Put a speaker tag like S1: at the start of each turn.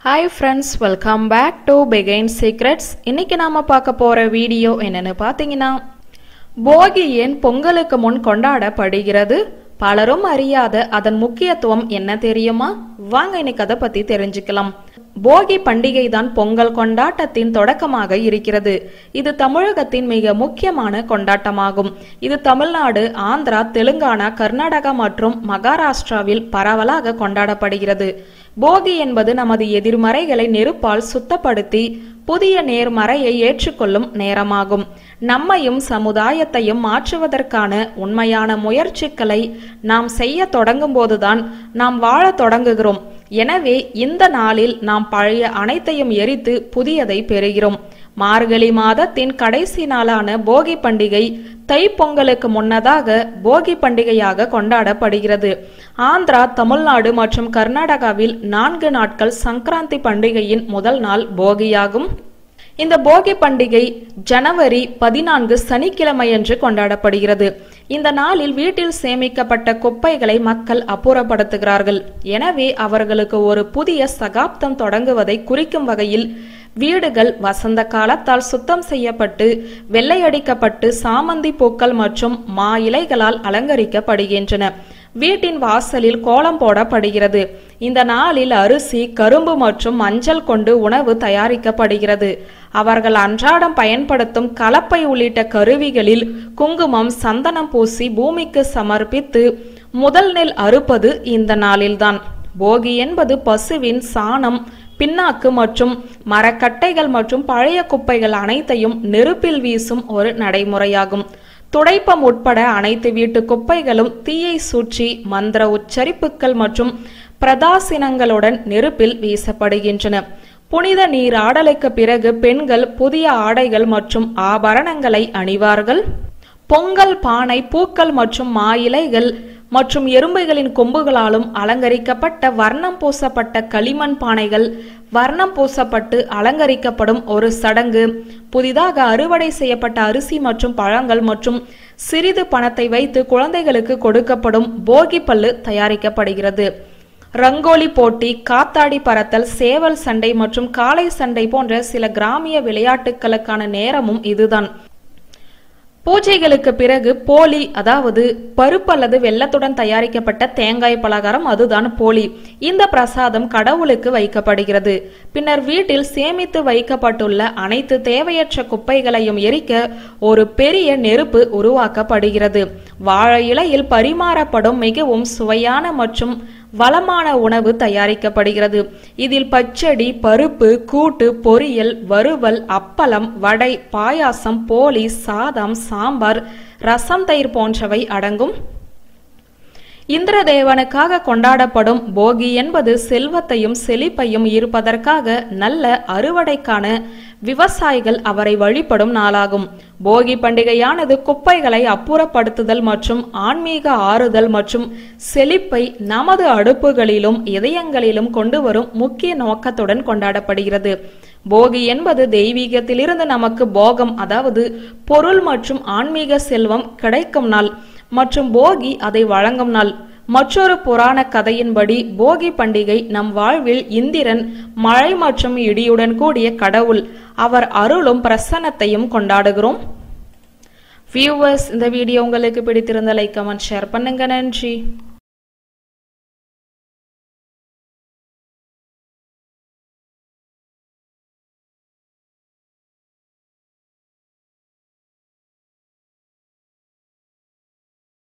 S1: hi friends welcome back to begin secrets இன்னைக்கு நாம பார்க்க போற வீடியோ என்னன்னு பார்த்தீங்கன்னா போகி ஏன் பொங்கலுக்கு முன் கொண்டாடப்படுகிறது பலரும் அறியாத அதன் முக்கியத்துவம் என்ன தெரியுமா வாங்க இன்னைக்கு அதை பத்தி தெரிஞ்சுக்கலாம் போகி பண்டிகை தான் பொங்கல் கொண்டாட்டத்தின் தொடக்கமாக இருக்கிறது இது தமிழகத்தின் மிக முக்கியமான கொண்டாட்டமாகும் இது தமிழ்நாடு ஆந்திரா தெலுங்கானா கர்நாடகா மற்றும் மகாராஷ்டிராவில் பரவலாக கொண்டாடப்படுகிறது போகி என்பது நமது எதிர்மறைகளை நெருப்பால் சுத்தப்படுத்தி புதிய நேர்மறையை ஏற்றுக்கொள்ளும் நேரமாகும் நம்மையும் சமுதாயத்தையும் மாற்றுவதற்கான உண்மையான முயற்சிகளை நாம் செய்ய தொடங்கும் போதுதான் நாம் வாழத் தொடங்குகிறோம் எனவே இந்த நாளில் நாம் பழைய அனைத்தையும் எரித்து புதியதை பெறுகிறோம் மார்கழி மாதத்தின் கடைசி நாளான போகி பண்டிகை தைப்பொங்கலுக்கு முன்னதாக போகி பண்டிகையாக கொண்டாடப்படுகிறது ஆந்திரா தமிழ்நாடு மற்றும் கர்நாடகாவில் நான்கு நாட்கள் சங்கராந்தி பண்டிகையின் முதல் நாள் போகியாகும் இந்த போகி பண்டிகை ஜனவரி பதினான்கு சனிக்கிழமையன்று கொண்டாடப்படுகிறது இந்த நாளில் வீட்டில் சேமிக்கப்பட்ட குப்பைகளை மக்கள் அப்புறப்படுத்துகிறார்கள் எனவே அவர்களுக்கு ஒரு புதிய சகாப்தம் தொடங்குவதை குறிக்கும் வகையில் வீடுகள் வசந்த காலத்தால் சுத்தம் செய்யப்பட்டு வெள்ளையடிக்கப்பட்டு சாமந்தி பூக்கள் மற்றும் மா இலைகளால் அலங்கரிக்கப்படுகின்றன வீட்டின் வாசலில் கோலம் போடப்படுகிறது இந்த நாளில் அரிசி கரும்பு மற்றும் மஞ்சள் கொண்டு உணவு தயாரிக்கப்படுகிறது அவர்கள் அன்றாடம் பயன்படுத்தும் கலப்பை உள்ளிட்ட கருவிகளில் குங்குமம் சந்தனம் பூசி பூமிக்கு சமர்ப்பித்து முதல் நெல் அறுப்பது இந்த நாளில்தான் போகி என்பது பசுவின் சாணம் பின்னாக்கு மற்றும் மரக்கட்டைகள் மற்றும் பழைய குப்பைகள் அனைத்தையும் நெருப்பில் வீசும் ஒரு நடைமுறையாகும் துடைப்பம் உட்பட அனைத்து வீட்டு குப்பைகளும் தீயை சுற்றி மந்திர உச்சரிப்புகள் மற்றும் பிரதாசினங்களுடன் நெருப்பில் வீசப்படுகின்றன புனித நீராடலுக்கு பிறகு பெண்கள் புதிய ஆடைகள் மற்றும் ஆபரணங்களை அணிவார்கள் பொங்கல் பானை பூக்கள் மற்றும் மா இலைகள் மற்றும் எறும்புகளின் கொம்புகளாலும் அலங்கரிக்கப்பட்ட வர்ணம் பூசப்பட்ட களிமண் பானைகள் வர்ணம் பூசப்பட்டு அலங்கரிக்கப்படும் ஒரு சடங்கு புதிதாக அறுவடை செய்யப்பட்ட அரிசி மற்றும் பழங்கள் மற்றும் சிறிது பணத்தை வைத்து குழந்தைகளுக்கு கொடுக்கப்படும் போகி பல்லு தயாரிக்கப்படுகிறது ரங்கோலி போட்டி காத்தாடி பறத்தல் சேவல் சண்டை மற்றும் காளை சண்டை போன்ற சில கிராமிய விளையாட்டுகளுக்கான நேரமும் இதுதான் பூஜைகளுக்கு பிறகு போலி அதாவது பருப்பு அல்லது வெள்ளத்துடன் தயாரிக்கப்பட்ட தேங்காய் பலகாரம் அதுதான் போலி இந்த பிரசாதம் கடவுளுக்கு வைக்கப்படுகிறது பின்னர் வீட்டில் சேமித்து வைக்கப்பட்டுள்ள அனைத்து தேவையற்ற குப்பைகளையும் எரிக்க ஒரு பெரிய நெருப்பு உருவாக்கப்படுகிறது வாழை இலையில் பரிமாறப்படும் மிகவும் சுவையான மற்றும் வளமான உணவு தயாரிக்கப்படுகிறது இதில் பச்சடி பருப்பு கூட்டு பொரியல் வறுவல் அப்பளம் வடை பாயாசம் போலி சாதம் சாம்பார் ரசம் தயிர் போன்றவை அடங்கும் இந்திரதேவனுக்காக கொண்டாடப்படும் போகி என்பது செல்வத்தையும் செழிப்பையும் ஈர்ப்பதற்காக நல்ல அறுவடைக்கான விவசாயிகள் அவரை வழிபடும் நாளாகும் போகி பண்டிகையானது குப்பைகளை அப்புறப்படுத்துதல் மற்றும் ஆன்மீக ஆறுதல் மற்றும் செழிப்பை நமது அடுப்புகளிலும் இதயங்களிலும் கொண்டு வரும் முக்கிய நோக்கத்துடன் கொண்டாடப்படுகிறது போகி என்பது தெய்வீகத்திலிருந்து நமக்கு போகம் அதாவது பொருள் மற்றும் ஆன்மீக செல்வம் கிடைக்கும் நாள் மற்றும் போகி அதை வழங்கும் நாள் மற்றொரு புராண கதையின்படி போகி பண்டிகை நம் வாழ்வில் இந்திரன் மழை மற்றும் இடியுடன் கூடிய கடவுள் அவர் அருளும் பிரசன்னத்தையும் கொண்டாடுகிறோம் வியூவர்ஸ் இந்த வீடியோ உங்களுக்கு பிடித்திருந்த லைக் கமெண்ட் ஷேர் பண்ணுங்க நன்றி